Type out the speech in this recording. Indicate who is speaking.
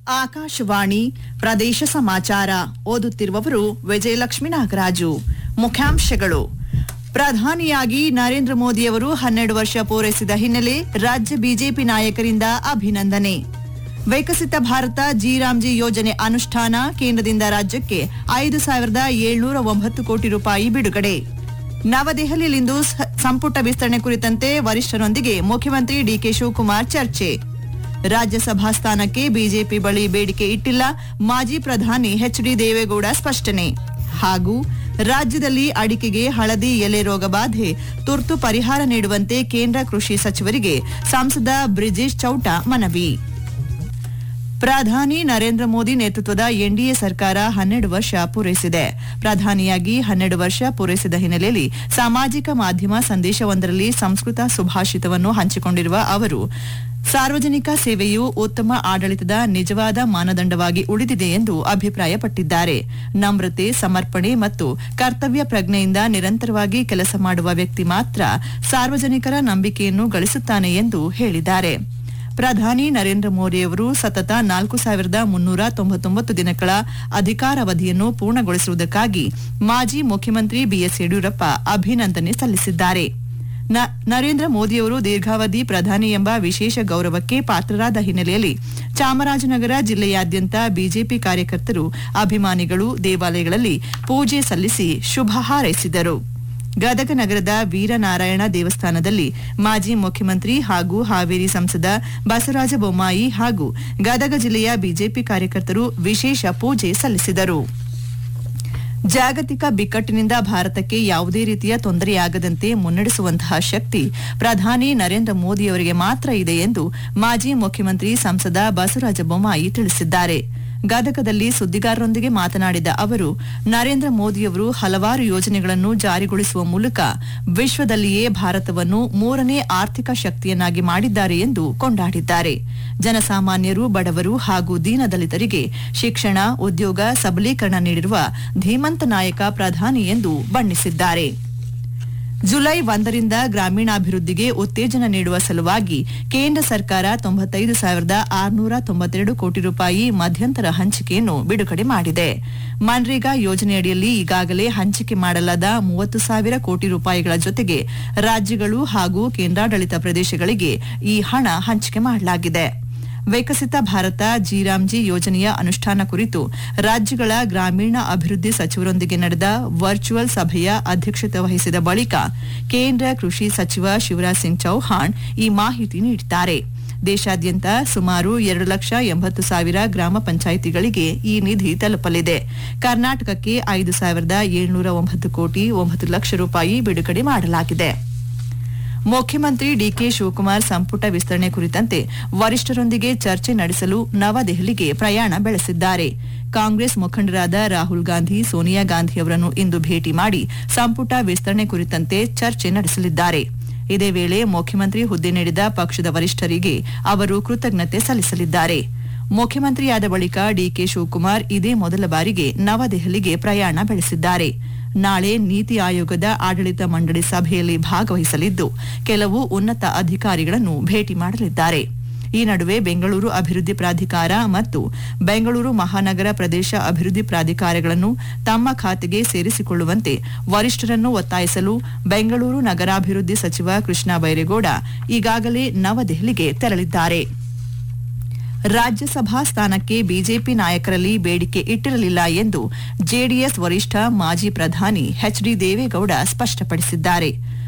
Speaker 1: ಆಕಾಶವಾಣಿ ಪ್ರದೇಶ ಸಮಾಚಾರ ಓದುತ್ತಿರುವವರು ವಿಜಯಲಕ್ಷ್ಮಿ ನಾಗರಾಜು ಮುಖ್ಯಾಂಶಗಳು ಪ್ರಧಾನಿಯಾಗಿ ನರೇಂದ್ರ ಮೋದಿಯವರು ಹನ್ನೆರಡು ವರ್ಷ ಪೂರೈಸಿದ ಹಿನ್ನೆಲೆ ರಾಜ್ಯ ಬಿಜೆಪಿ ನಾಯಕರಿಂದ ಅಭಿನಂದನೆ ವಿಕಸಿತ ಭಾರತ ಜಿರಾಮ್ಜಿ ಯೋಜನೆ ಅನುಷ್ಠಾನ ಕೇಂದ್ರದಿಂದ ರಾಜ್ಯಕ್ಕೆ ಐದು ಸಾವಿರದ ಏಳ್ನೂರ ಒಂಬತ್ತು ಕೋಟಿ ರೂಪಾಯಿ ಬಿಡುಗಡೆ ನವದೆಹಲಿಯಲ್ಲಿಂದು ಸ- ಸಂಪುಟ ವಿಸ್ತರಣೆ ಕುರಿತಂತೆ ವರಿಷ್ಠರೊಂದಿಗೆ ಮುಖ್ಯಮಂತ್ರಿ ಡಿಕೆ ಶಿವಕುಮಾರ್ ಚರ್ಚೆ ರಾಜ್ಯಸಭಾ ಸ್ಥಾನಕ್ಕೆ ಬಿಜೆಪಿ ಬಳಿ ಬೇಡಿಕೆ ಇಟ್ಟಿಲ್ಲ ಮಾಜಿ ಪ್ರಧಾನಿ ಎಚ್ಡಿ ದೇವೇಗೌಡ ಸ್ಪಷ್ಟನೆ ಹಾಗೂ ರಾಜ್ಯದಲ್ಲಿ ಅಡಿಕೆಗೆ ಹಳದಿ ಎಲೆ ರೋಗ ಬಾಧೆ ತುರ್ತು ಪರಿಹಾರ ನೀಡುವಂತೆ ಕೇಂದ್ರ ಕೃಷಿ ಸಚಿವರಿಗೆ ಸಂಸದ ಬ್ರಿಜೇಶ್ ಚೌಟ ಮನವಿ ಪ್ರಧಾನಿ ನರೇಂದ್ರ ಮೋದಿ ನೇತೃತ್ವದ ಎನ್ಡಿಎ ಸರ್ಕಾರ ಹನ್ನೆರಡು ವರ್ಷ ಪೂರೈಸಿದೆ ಪ್ರಧಾನಿಯಾಗಿ ಹನ್ನೆರಡು ವರ್ಷ ಪೂರೈಸಿದ ಹಿನ್ನೆಲೆಯಲ್ಲಿ ಸಾಮಾಜಿಕ ಮಾಧ್ಯಮ ಸಂದೇಶವೊಂದರಲ್ಲಿ ಸಂಸ್ಕೃತ ಸುಭಾಷಿತವನ್ನು ಹಂಚಿಕೊಂಡಿರುವ ಅವರು ಸಾರ್ವಜನಿಕ ಸೇವೆಯು ಉತ್ತಮ ಆಡಳಿತದ ನಿಜವಾದ ಮಾನದಂಡವಾಗಿ ಉಳಿದಿದೆ ಎಂದು ಅಭಿಪ್ರಾಯಪಟ್ಟಿದ್ದಾರೆ ನಮ್ರತೆ ಸಮರ್ಪಣೆ ಮತ್ತು ಕರ್ತವ್ಯ ಪ್ರಜ್ಞೆಯಿಂದ ನಿರಂತರವಾಗಿ ಕೆಲಸ ಮಾಡುವ ವ್ಯಕ್ತಿ ಮಾತ್ರ ಸಾರ್ವಜನಿಕರ ನಂಬಿಕೆಯನ್ನು ಗಳಿಸುತ್ತಾನೆ ಎಂದು ಹೇಳಿದ್ದಾರೆ ಪ್ರಧಾನಿ ನರೇಂದ್ರ ಮೋದಿಯವರು ಸತತ ನಾಲ್ಕು ಸಾವಿರದ ಮುನ್ನೂರ ತೊಂಬತ್ತೊಂಬತ್ತು ದಿನಗಳ ಅಧಿಕಾರಾವಧಿಯನ್ನು ಪೂರ್ಣಗೊಳಿಸಿರುವುದಕ್ಕಾಗಿ ಮಾಜಿ ಮುಖ್ಯಮಂತ್ರಿ ಬಿಎಸ್ ಯಡಿಯೂರಪ್ಪ ಅಭಿನಂದನೆ ಸಲ್ಲಿಸಿದ್ದಾರೆ ನ- ನರೇಂದ್ರ ಮೋದಿಯವರು ದೀರ್ಘಾವಧಿ ಪ್ರಧಾನಿ ಎಂಬ ವಿಶೇಷ ಗೌರವಕ್ಕೆ ಪಾತ್ರರಾದ ಹಿನ್ನೆಲೆಯಲ್ಲಿ ಚಾಮರಾಜನಗರ ಜಿಲ್ಲೆಯಾದ್ಯಂತ ಬಿಜೆಪಿ ಕಾರ್ಯಕರ್ತರು ಅಭಿಮಾನಿಗಳು ದೇವಾಲಯಗಳಲ್ಲಿ ಪೂಜೆ ಸಲ್ಲಿಸಿ ಶುಭ ಹಾರೈಸಿದರು ಗದಗ ನಗರದ ವೀರನಾರಾಯಣ ದೇವಸ್ಥಾನದಲ್ಲಿ ಮಾಜಿ ಮುಖ್ಯಮಂತ್ರಿ ಹಾಗೂ ಹಾವೇರಿ ಸಂಸದ ಬಸವರಾಜ ಬೊಮ್ಮಾಯಿ ಹಾಗೂ ಗದಗ ಜಿಲ್ಲೆಯ ಬಿಜೆಪಿ ಕಾರ್ಯಕರ್ತರು ವಿಶೇಷ ಪೂಜೆ ಸಲ್ಲಿಸಿದರು ಜಾಗತಿಕ ಬಿಕ್ಕಟ್ಟಿನಿಂದ ಭಾರತಕ್ಕೆ ಯಾವುದೇ ರೀತಿಯ ತೊಂದರೆಯಾಗದಂತೆ ಮುನ್ನಡೆಸುವಂತಹ ಶಕ್ತಿ ಪ್ರಧಾನಿ ನರೇಂದ್ರ ಮೋದಿಯವರಿಗೆ ಮಾತ್ರ ಇದೆ ಎಂದು ಮಾಜಿ ಮುಖ್ಯಮಂತ್ರಿ ಸಂಸದ ಬಸವರಾಜ ಬೊಮ್ಮಾಯಿ ತಿಳಿಸಿದ್ದಾರೆ ಗದಗದಲ್ಲಿ ಸುದ್ದಿಗಾರರೊಂದಿಗೆ ಮಾತನಾಡಿದ ಅವರು ನರೇಂದ್ರ ಮೋದಿಯವರು ಹಲವಾರು ಯೋಜನೆಗಳನ್ನು ಜಾರಿಗೊಳಿಸುವ ಮೂಲಕ ವಿಶ್ವದಲ್ಲಿಯೇ ಭಾರತವನ್ನು ಮೂರನೇ ಆರ್ಥಿಕ ಶಕ್ತಿಯನ್ನಾಗಿ ಮಾಡಿದ್ದಾರೆ ಎಂದು ಕೊಂಡಾಡಿದ್ದಾರೆ ಜನಸಾಮಾನ್ಯರು ಬಡವರು ಹಾಗೂ ದೀನದಲಿತರಿಗೆ ಶಿಕ್ಷಣ ಉದ್ಯೋಗ ಸಬಲೀಕರಣ ನೀಡಿರುವ ಧೀಮಂತ ನಾಯಕ ಪ್ರಧಾನಿ ಎಂದು ಬಣ್ಣಿಸಿದ್ದಾರೆ ಜುಲೈ ಒಂದರಿಂದ ಗ್ರಾಮೀಣಾಭಿವೃದ್ಧಿಗೆ ಉತ್ತೇಜನ ನೀಡುವ ಸಲುವಾಗಿ ಕೇಂದ್ರ ಸರ್ಕಾರ ತೊಂಬತ್ತೈದು ಸಾವಿರದ ಆರುನೂರ ತೊಂಬತ್ತೆರಡು ಕೋಟಿ ರೂಪಾಯಿ ಮಧ್ಯಂತರ ಹಂಚಿಕೆಯನ್ನು ಬಿಡುಗಡೆ ಮಾಡಿದೆ ಮನ್ರೇಗಾ ಯೋಜನೆಯಡಿಯಲ್ಲಿ ಈಗಾಗಲೇ ಹಂಚಿಕೆ ಮಾಡಲಾದ ಮೂವತ್ತು ಸಾವಿರ ಕೋಟಿ ರೂಪಾಯಿಗಳ ಜೊತೆಗೆ ರಾಜ್ಯಗಳು ಹಾಗೂ ಕೇಂದ್ರಾಡಳಿತ ಪ್ರದೇಶಗಳಿಗೆ ಈ ಹಣ ಹಂಚಿಕೆ ಮಾಡಲಾಗಿದೆ ವಿಕಸಿತ ಭಾರತ ಜಿರಾಮ್ಜಿ ಯೋಜನೆಯ ಅನುಷ್ಠಾನ ಕುರಿತು ರಾಜ್ಯಗಳ ಗ್ರಾಮೀಣ ಅಭಿವೃದ್ಧಿ ಸಚಿವರೊಂದಿಗೆ ನಡೆದ ವರ್ಚುವಲ್ ಸಭೆಯ ಅಧ್ಯಕ್ಷತೆ ವಹಿಸಿದ ಬಳಿಕ ಕೇಂದ್ರ ಕೃಷಿ ಸಚಿವ ಶಿವರಾಜ್ ಸಿಂಗ್ ಚೌಹಾಣ್ ಈ ಮಾಹಿತಿ ನೀಡಿದ್ದಾರೆ ದೇಶಾದ್ಯಂತ ಸುಮಾರು ಎರಡು ಲಕ್ಷ ಎಂಬತ್ತು ಸಾವಿರ ಗ್ರಾಮ ಪಂಚಾಯಿತಿಗಳಿಗೆ ಈ ನಿಧಿ ತಲುಪಲಿದೆ ಕರ್ನಾಟಕಕ್ಕೆ ಐದು ಸಾವಿರದ ಏಳ್ನೂರ ಒಂಬತ್ತು ಕೋಟಿ ಒಂಬತ್ತು ಲಕ್ಷ ರೂಪಾಯಿ ಬಿಡುಗಡೆ ಮಾಡಲಾಗಿದೆ ಮುಖ್ಯಮಂತ್ರಿ ಡಿಕೆ ಶಿವಕುಮಾರ್ ಸಂಪುಟ ವಿಸ್ತರಣೆ ಕುರಿತಂತೆ ವರಿಷ್ಠರೊಂದಿಗೆ ಚರ್ಚೆ ನಡೆಸಲು ನವದೆಹಲಿಗೆ ಪ್ರಯಾಣ ಬೆಳೆಸಿದ್ದಾರೆ ಕಾಂಗ್ರೆಸ್ ಮುಖಂಡರಾದ ರಾಹುಲ್ ಗಾಂಧಿ ಸೋನಿಯಾ ಗಾಂಧಿ ಅವರನ್ನು ಇಂದು ಭೇಟಿ ಮಾಡಿ ಸಂಪುಟ ವಿಸ್ತರಣೆ ಕುರಿತಂತೆ ಚರ್ಚೆ ನಡೆಸಲಿದ್ದಾರೆ ಇದೇ ವೇಳೆ ಮುಖ್ಯಮಂತ್ರಿ ಹುದ್ದೆ ನೀಡಿದ ಪಕ್ಷದ ವರಿಷ್ಠರಿಗೆ ಅವರು ಕೃತಜ್ಞತೆ ಸಲ್ಲಿಸಲಿದ್ದಾರೆ ಮುಖ್ಯಮಂತ್ರಿಯಾದ ಬಳಿಕ ಡಿಕೆ ಶಿವಕುಮಾರ್ ಇದೇ ಮೊದಲ ಬಾರಿಗೆ ನವದೆಹಲಿಗೆ ಪ್ರಯಾಣ ಬೆಳೆಸಿದ್ದಾರೆ ನಾಳೆ ನೀತಿ ಆಯೋಗದ ಆಡಳಿತ ಮಂಡಳಿ ಸಭೆಯಲ್ಲಿ ಭಾಗವಹಿಸಲಿದ್ದು ಕೆಲವು ಉನ್ನತ ಅಧಿಕಾರಿಗಳನ್ನು ಭೇಟಿ ಮಾಡಲಿದ್ದಾರೆ ಈ ನಡುವೆ ಬೆಂಗಳೂರು ಅಭಿವೃದ್ಧಿ ಪ್ರಾಧಿಕಾರ ಮತ್ತು ಬೆಂಗಳೂರು ಮಹಾನಗರ ಪ್ರದೇಶ ಅಭಿವೃದ್ಧಿ ಪ್ರಾಧಿಕಾರಗಳನ್ನು ತಮ್ಮ ಖಾತೆಗೆ ಸೇರಿಸಿಕೊಳ್ಳುವಂತೆ ವರಿಷ್ಠರನ್ನು ಒತ್ತಾಯಿಸಲು ಬೆಂಗಳೂರು ನಗರಾಭಿವೃದ್ಧಿ ಸಚಿವ ಕೃಷ್ಣ ಬೈರೇಗೌಡ ಈಗಾಗಲೇ ನವದೆಹಲಿಗೆ ತೆರಳಿದ್ದಾರೆ ರಾಜ್ಯಸಭಾ ಸ್ಥಾನಕ್ಕೆ ಬಿಜೆಪಿ ನಾಯಕರಲ್ಲಿ ಬೇಡಿಕೆ ಇಟ್ಟಿರಲಿಲ್ಲ ಎಂದು ಜೆಡಿಎಸ್ ವರಿಷ್ಠ ಮಾಜಿ ಪ್ರಧಾನಿ ಎಚ್ಡಿ ದೇವೇಗೌಡ ಸ್ಪಷ್ಟಪಡಿಸಿದ್ದಾರೆ